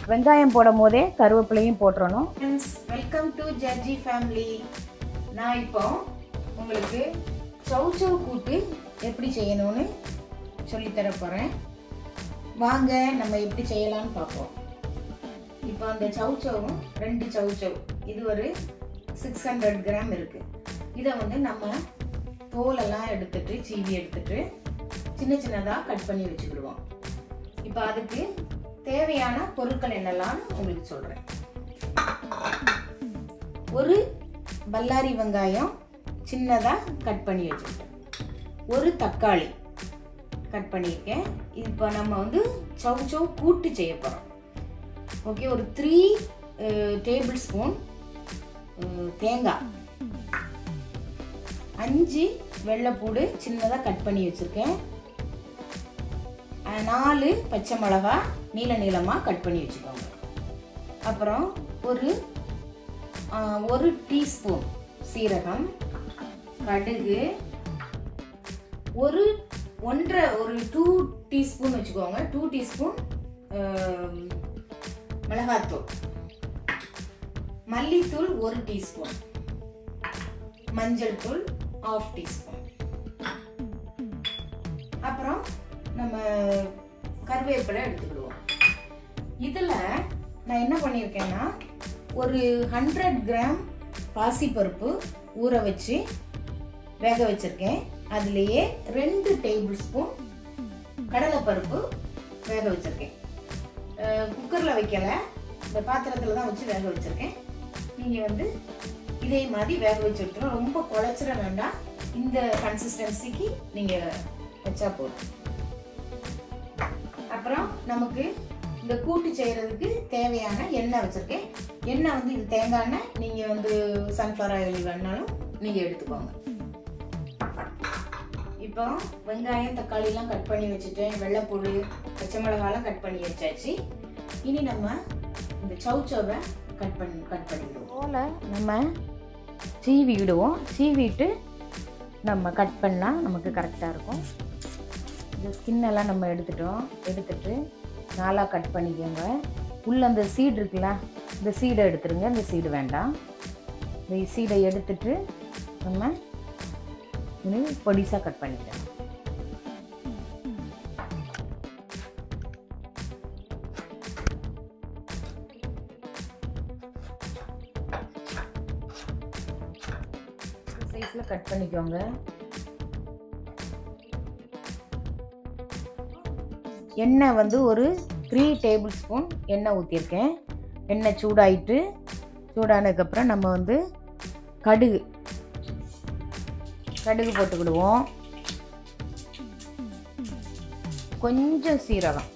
வெங்காயம் போடும் போதே கருவேப்பிலையும் போட்டுறணும் ஃப்ரெண்ட்ஸ் வெல்கம் டு ஜட்ஜி ஃபேமிலி நான் இப்போ உங்களுக்கு சௌ சௌ கூட்டு எப்படி செய்யணும்னு சொல்லித்தர போகிறேன் வாங்க நம்ம எப்படி செய்யலாம்னு பார்ப்போம் இப்போ அந்த சௌச்சவும் ரெண்டு சௌச்சவ் இது ஒரு சிக்ஸ் ஹண்ட்ரட் கிராம் இருக்குது இதை வந்து நம்ம தோலெல்லாம் எடுத்துட்டு சீவி எடுத்துட்டு சின்ன சின்னதாக கட் பண்ணி வச்சுக்கிடுவோம் இப்போ அதுக்கு தேவையான பொருட்கள் என்னெல்லாம்னு உங்களுக்கு சொல்கிறேன் ஒரு பல்லாரி வெங்காயம் சின்னதாக கட் பண்ணி வச்சுருக்கேன் ஒரு தக்காளி கட் பண்ணியிருக்கேன் இப்போ நம்ம வந்து சௌ சௌ கூட்டு செய்ய போகிறோம் ஓகே ஒரு த்ரீ டேபிள் ஸ்பூன் தேங்காய் அஞ்சு வெள்ளைப்பூடு சின்னதாக கட் பண்ணி வச்சுருக்கேன் நாலு பச்சை மிளகா நீல நீளமாக கட் பண்ணி வச்சுக்கோங்க அப்புறம் ஒரு ஒரு டீஸ்பூன் சீரகம் கடுகு ஒரு ஒன்றரை ஒரு டூ டீஸ்பூன் வச்சுக்கோங்க டூ டீஸ்பூன் மிளகாத்தூள் மல்லித்தூள் ஒரு டீஸ்பூன் மஞ்சள் தூள் ஆஃப் டீஸ்பூன் அப்புறம் நம்ம கருவேப்பிலை எடுத்துக்கிடுவோம் இதில் நான் என்ன பண்ணியிருக்கேன்னா ஒரு ஹண்ட்ரட் கிராம் பாசிப்பருப்பு ஊற வச்சு வேக வச்சுருக்கேன் அதுலேயே ரெண்டு டேபிள் ஸ்பூன் கடலைப்பருப்பு வேக வச்சுருக்கேன் குக்கரில் வைக்கலை இந்த பாத்திரத்தில் தான் வச்சு வேக வச்சுருக்கேன் நீங்கள் வந்து இதே மாதிரி வேக வச்சு எடுத்துரும் ரொம்ப குழச்சிட வேண்டாம் இந்த கன்சிஸ்டன்சிக்கு நீங்கள் வச்சா போதும் அப்புறம் நமக்கு இந்த கூட்டு செய்கிறதுக்கு தேவையான எண்ணெய் வச்சுருக்கேன் எண்ணெய் வந்து இது தேங்காய் எண்ணெய் நீங்கள் வந்து சன்ஃப்ளவர் ஆயில் வேணாலும் நீங்கள் எடுத்துக்கோங்க இப்போ வெங்காயம் தக்காளிலாம் கட் பண்ணி வச்சுட்டேன் வெள்ளைப்பூடு பச்சை மிளகாலாம் கட் பண்ணி வச்சாச்சு இனி நம்ம இந்த சௌச்சவை கட் பண்ணி கட் பண்ணிவிடுவோம் போல் நம்ம சீவி விடுவோம் சீவிட்டு நம்ம கட் பண்ணால் நமக்கு கரெக்டாக இருக்கும் இந்த ஸ்கின்னெல்லாம் நம்ம எடுத்துட்டோம் எடுத்துட்டு நாலாக கட் பண்ணிக்கோங்க உள்ளே அந்த சீடு இருக்குல்ல இந்த சீடை எடுத்துருங்க இந்த சீடு வேண்டாம் இந்த சீடை எடுத்துட்டு நம்ம இனி பொடிசாக கட் பண்ணிக்கலாம் சைஸில் கட் பண்ணிக்கோங்க எண்ணெய் வந்து ஒரு த்ரீ டேபிள் ஸ்பூன் எண்ணெய் ஊற்றிருக்கேன் எண்ணெய் சூடாயிட்டு சூடானதுக்கப்புறம் நம்ம வந்து கடுகு கடுகு போட்டுக்கிடுவோம் கொஞ்சம் சீரகம்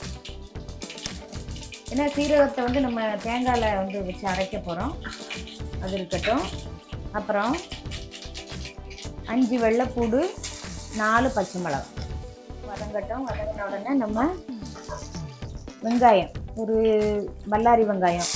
ஏன்னா சீரகத்தை வந்து நம்ம தேங்காயில் வந்து வச்சு அரைக்க போகிறோம் அது இருக்கட்டும் அப்புறம் அஞ்சு வெள்ளைப்பூடு நாலு பச்சை மிளகாய் வதங்கட்டும் வதங்கின உடனே நம்ம வெங்காயம் ஒரு பல்லாரி வெங்காயம்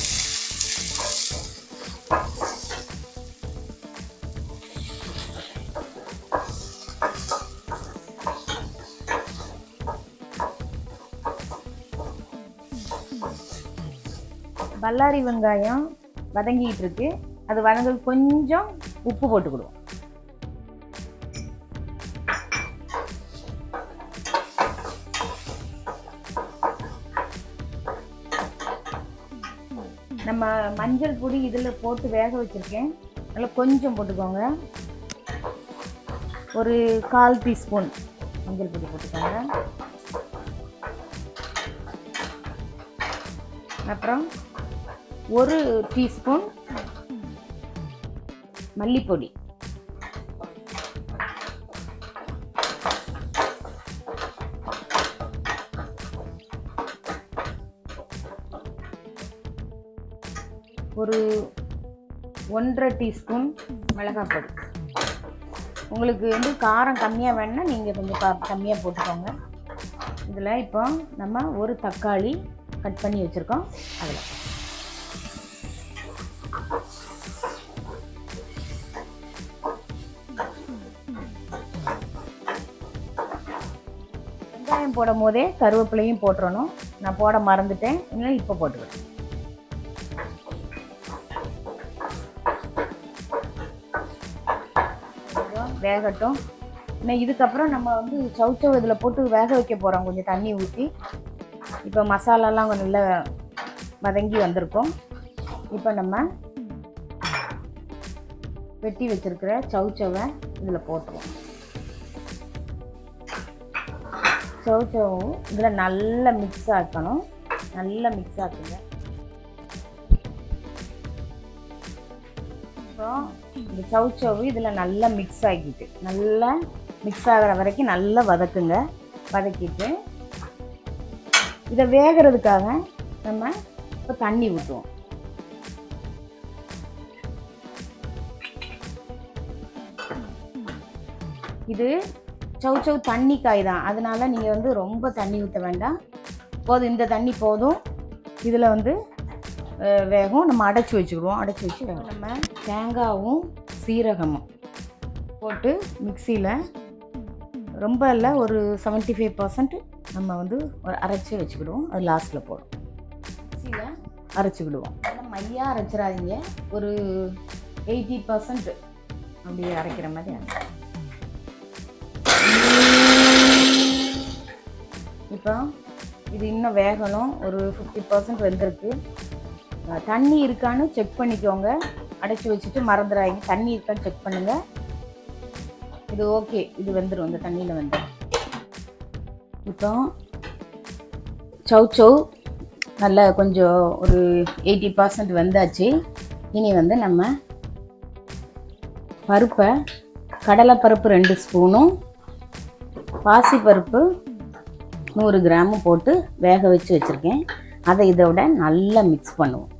பல்லாரி வெங்காயம் வதங்கிட்டு இருக்கு அது வதங்க கொஞ்சம் உப்பு போட்டுக்கிடுவோம் நம்ம மஞ்சள் பொடி இதில் போட்டு வேக வச்சுருக்கேன் அதில் கொஞ்சம் போட்டுக்கோங்க ஒரு கால் டீஸ்பூன் மஞ்சள் பொடி போட்டுக்கோங்க அப்புறம் ஒரு டீஸ்பூன் மல்லிப்பொடி ஒரு ஒன்றரை டீஸ்பூன் மிளகாய் பொடி உங்களுக்கு வந்து காரம் கம்மியாக வேணுன்னா நீங்கள் கொஞ்சம் கா கம்மியாக போட்டுக்கோங்க இதில் இப்போ நம்ம ஒரு தக்காளி கட் பண்ணி வச்சுருக்கோம் அதில் வெங்காயம் போடும் போதே கருவேப்பிலையும் போட்டுறணும் நான் போட மறந்துட்டேன் இல்லை இப்போ போட்டுக்கிறேன் கொஞ்சம் வேகட்டும் இன்னும் இதுக்கப்புறம் நம்ம வந்து சவுச்சவ் இதில் போட்டு வேக வைக்க போகிறோம் கொஞ்சம் தண்ணி ஊற்றி இப்போ மசாலாலாம் கொஞ்சம் நல்லா வதங்கி வந்திருக்கும் இப்போ நம்ம வெட்டி வச்சிருக்கிற சவுச்சவை இதில் போட்டுருவோம் சவுச்சவும் இதில் நல்லா மிக்ஸ் ஆக்கணும் நல்லா மிக்ஸ் ஆக்குங்க அப்புறம் இந்த சவுச்சவு இதில் நல்லா மிக்ஸ் ஆக்கிட்டு நல்லா மிக்ஸ் ஆகிற வரைக்கும் நல்லா வதக்குங்க வதக்கிட்டு இதை வேகிறதுக்காக நம்ம இப்போ தண்ணி ஊற்றுவோம் இது சவு சவு தண்ணி காய் தான் அதனால நீங்கள் வந்து ரொம்ப தண்ணி ஊற்ற வேண்டாம் போதும் இந்த தண்ணி போதும் இதில் வந்து அஹ், வேகும் நம்ம அடைச்சி வச்சுக்கிடுவோம் அடைச்சி வச்சு வேகும் நம்ம தேங்காவும் சீரகமும் போட்டு மிக்சியில் ரொம்ப இல்லை ஒரு 75% ஃபைவ் பர்சன்ட் நம்ம வந்து ஒரு அரைச்சி வச்சுக்கிடுவோம் அது லாஸ்ட்டில் போடும் மிக்சியில் அரைச்சிக்கிடுவோம் நல்லா மையாக அரைச்சிடாதீங்க ஒரு எயிட்டி பர்சன்ட் அப்படி அரைக்கிற மாதிரி அரைச்சி இப்போ இது இன்னும் வேகணும் ஒரு ஃபிஃப்டி பர்சன்ட் வெந்திருக்கு அஹ் தண்ணி இருக்கான்னு செக் பண்ணிக்கோங்க அடைச்சி வச்சுட்டு மறந்துடாதீங்க தண்ணி இருக்கான்னு செக் பண்ணுங்கள் இது ஓகே இது வெந்துடும் இந்த தண்ணியில் வந்துடும் இப்போ சௌ சௌ நல்லா கொஞ்சம் ஒரு எயிட்டி பர்சன்ட் வெந்தாச்சு இனி வந்து நம்ம பருப்பை கடலைப்பருப்பு ரெண்டு ஸ்பூனும் பாசிப்பருப்பு நூறு கிராமும் போட்டு வேக வச்சு வச்சுருக்கேன் அதை இதோட நல்லா மிக்ஸ் பண்ணுவோம்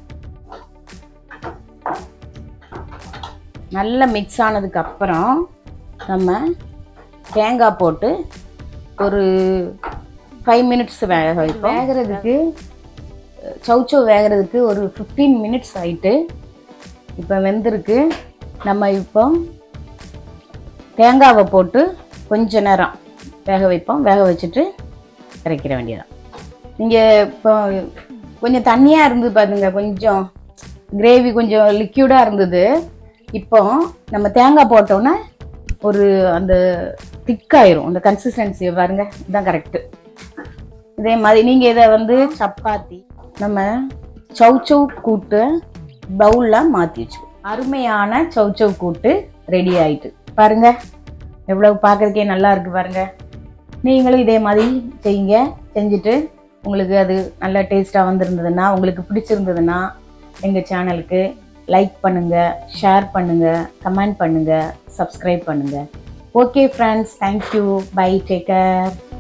நல்லா மிக்ஸ் ஆனதுக்கு அப்புறம் நம்ம தேங்காய் போட்டு ஒரு ஃபைவ் மினிட்ஸ் வேக வைப்போம் வேகிறதுக்கு சௌச்சோ வேகிறதுக்கு ஒரு ஃபிஃப்டீன் மினிட்ஸ் ஆயிட்டு இப்போ வெந்திருக்கு நம்ம இப்போ தேங்காவை போட்டு கொஞ்ச நேரம் வேக வைப்போம் வேக வச்சுட்டு இறக்கிற வேண்டியதான் நீங்கள் இப்போ கொஞ்சம் தண்ணியாக இருந்து பாருங்க கொஞ்சம் கிரேவி கொஞ்சம் லிக்யூடாக இருந்தது இப்போ நம்ம தேங்காய் போட்டோன்னே ஒரு அந்த திக்காயிரும் அந்த கன்சிஸ்டன்சி பாருங்க இதுதான் கரெக்டு இதே மாதிரி நீங்கள் இதை வந்து சப்பாத்தி நம்ம சௌச்சவ் கூட்டு பவுலில் மாற்றி வச்சுக்கோ அருமையான சௌச்சவ் கூட்டு ரெடி ஆயிட்டு பாருங்க எவ்வளவு பார்க்கறதுக்கே நல்லா இருக்கு பாருங்க நீங்களும் இதே மாதிரி செய்யுங்க செஞ்சுட்டு உங்களுக்கு அது நல்ல டேஸ்ட்டாக வந்திருந்ததுன்னா உங்களுக்கு பிடிச்சிருந்ததுன்னா எங்கள் சேனலுக்கு லைக் பண்ணுங்கள் ஷேர் பண்ணுங்கள் கமெண்ட் பண்ணுங்கள் சப்ஸ்கிரைப் பண்ணுங்கள் okay friends thank you bye take care